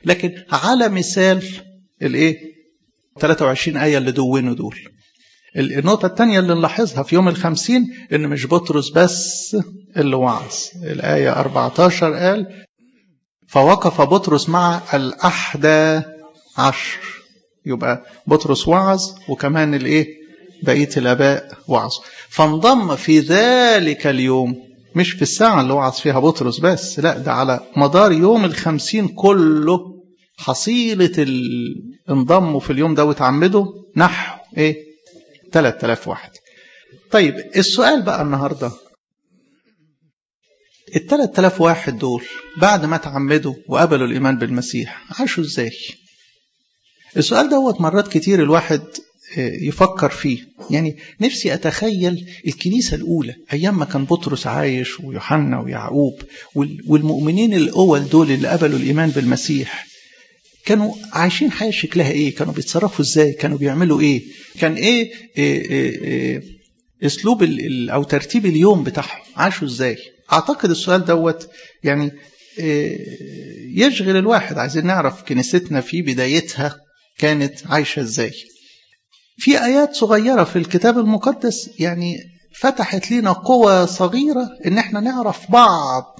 لكن على مثال الايه 23 آية اللي دونوا دول النقطة الثانية اللي نلاحظها في يوم الخمسين إن مش بطرس بس اللي وعظ الآية 14 قال فوقف بطرس مع الأحدى عشر يبقى بطرس وعظ وكمان الإيه بقية الآباء وعظ فانضم في ذلك اليوم مش في الساعة اللي وعظ فيها بطرس بس لا ده على مدار يوم الخمسين كله حصيلة انضموا في اليوم ده وتعمدوا نحو ايه 3000 واحد طيب السؤال بقى النهاردة ال 3000 واحد دول بعد ما تعمدوا وقبلوا الإيمان بالمسيح عاشوا ازاي السؤال دوت مرات كتير الواحد يفكر فيه يعني نفسي أتخيل الكنيسة الأولى أيام ما كان بطرس عايش ويوحنا ويعقوب والمؤمنين الأول دول اللي قبلوا الإيمان بالمسيح كانوا عايشين حياة شكلها إيه كانوا بيتصرفوا إزاي كانوا بيعملوا إيه كان إيه, إيه, إيه, إيه أسلوب أو ترتيب اليوم بتاعهم عاشوا إزاي أعتقد السؤال دوت يعني إيه يشغل الواحد عايزين نعرف كنيستنا في بدايتها كانت عايشة إزاي في آيات صغيرة في الكتاب المقدس يعني فتحت لنا قوة صغيرة إن احنا نعرف بعض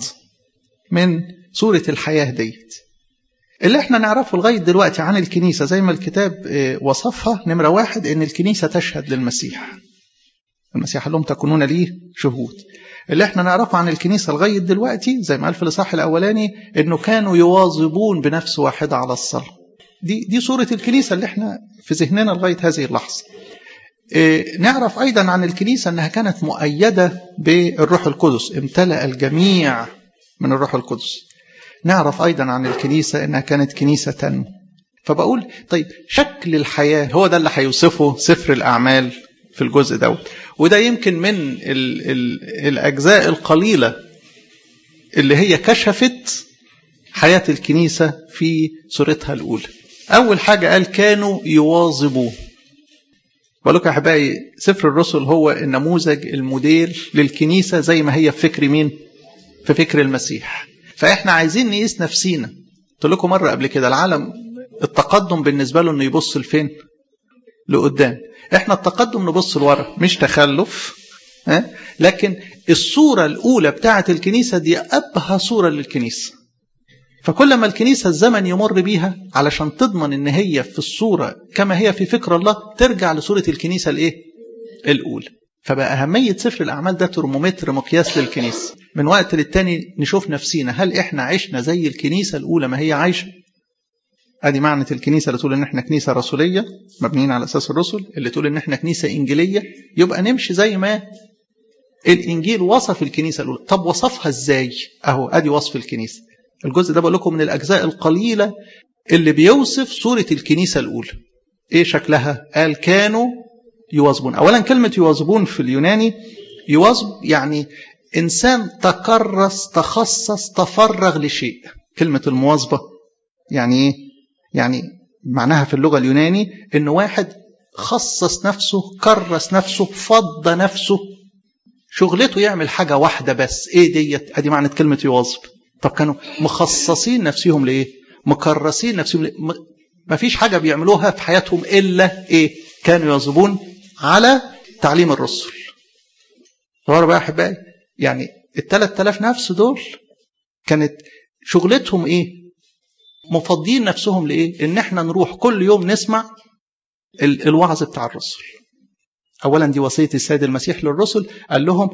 من صورة الحياة ديت اللي احنا نعرفه لغاية دلوقتي عن الكنيسة زي ما الكتاب وصفها نمرة واحد إن الكنيسة تشهد للمسيح المسيح قال لهم تكونون ليه شهود اللي احنا نعرفه عن الكنيسة لغاية دلوقتي زي ما قال في الإصحاح الأولاني إنه كانوا يواظبون بنفس واحدة على الصلاة دي دي صورة الكنيسة اللي احنا في ذهننا لغاية هذه اللحظة. اه نعرف أيضا عن الكنيسة أنها كانت مؤيدة بالروح القدس امتلأ الجميع من الروح القدس. نعرف أيضا عن الكنيسة أنها كانت كنيسة تنمو. فبقول طيب شكل الحياة هو ده اللي هيوصفه سفر الأعمال في الجزء دوت وده يمكن من ال ال الأجزاء القليلة اللي هي كشفت حياة الكنيسة في صورتها الأولى أول حاجة قال كانوا يواظبوا بقول يا أحبائي سفر الرسل هو النموذج الموديل للكنيسة زي ما هي في فكر مين؟ في فكر المسيح فإحنا عايزين نقيس نفسينا قلت لكم مرة قبل كده العالم التقدم بالنسبة له إنه يبص لفين؟ لقدام إحنا التقدم نبص لورا مش تخلف ها؟ لكن الصورة الأولى بتاعة الكنيسة دي أبهى صورة للكنيسة فكل ما الكنيسة الزمن يمر بيها علشان تضمن ان هي في الصورة كما هي في فكر الله ترجع لصورة الكنيسة الايه الاولى فبقى أهمية سفر الأعمال ده ترمومتر مقياس للكنيسة من وقت للتاني نشوف نفسينا هل إحنا عشنا زي الكنيسة الأولى ما هي عايشة ادي معنى الكنيسة اللي تقول ان احنا كنيسة رسولية مبنيين على اساس الرسل اللي تقول ان احنا كنيسة انجيلية يبقى نمشي زي ما الانجيل وصف الكنيسة الاولى طب وصفها ازاي اهو ادي وصف الكنيسة الجزء ده بقول لكم من الأجزاء القليلة اللي بيوصف صورة الكنيسة الأولى إيه شكلها؟ قال كانوا يواظبون أولا كلمة يواظبون في اليوناني يواظب يعني إنسان تكرس تخصص تفرغ لشيء كلمة المواظبة يعني إيه؟ يعني معناها في اللغة اليوناني إن واحد خصص نفسه كرس نفسه فض نفسه شغلته يعمل حاجة واحدة بس إيه ديت؟ أدي معنى كلمة يواظب طب كانوا مخصصين نفسهم لايه مكرسين نفسهم لإيه؟ ما فيش حاجة بيعملوها في حياتهم إلا إيه كانوا يواظبون على تعليم الرسل صور بقى أحبائي يعني الثلاث آلاف نفس دول كانت شغلتهم إيه مفضين نفسهم لإيه إن إحنا نروح كل يوم نسمع الوعظ بتاع الرسل أولا دي وصية السيد المسيح للرسل قال لهم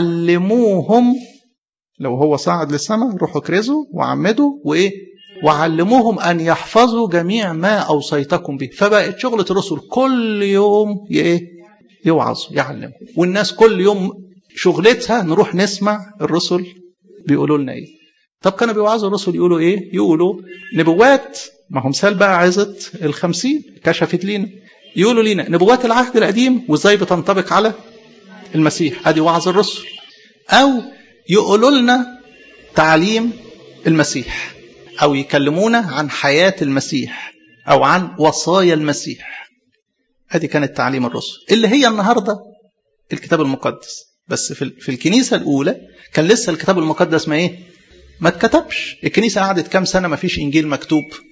علموهم لو هو صعد للسماء روحوا كرزوا وعمدوا وايه وعلموهم ان يحفظوا جميع ما اوصيتكم به فبقت شغله الرسل كل يوم ايه يوعظوا يعلموا والناس كل يوم شغلتها نروح نسمع الرسل بيقولوا لنا ايه طب كانوا بيوعظوا الرسل يقولوا ايه يقولوا نبوات ما هم مثال بقى عظة الخمسين كشفت لينا يقولوا لينا نبوات العهد القديم وازاي بتنطبق على المسيح ادي وعظ الرسل او يقولوا لنا تعليم المسيح او يكلمونا عن حياه المسيح او عن وصايا المسيح ادي كانت تعليم الرسل اللي هي النهارده الكتاب المقدس بس في في الكنيسه الاولى كان لسه الكتاب المقدس ما ايه ما اتكتبش الكنيسه قعدت كام سنه ما فيش انجيل مكتوب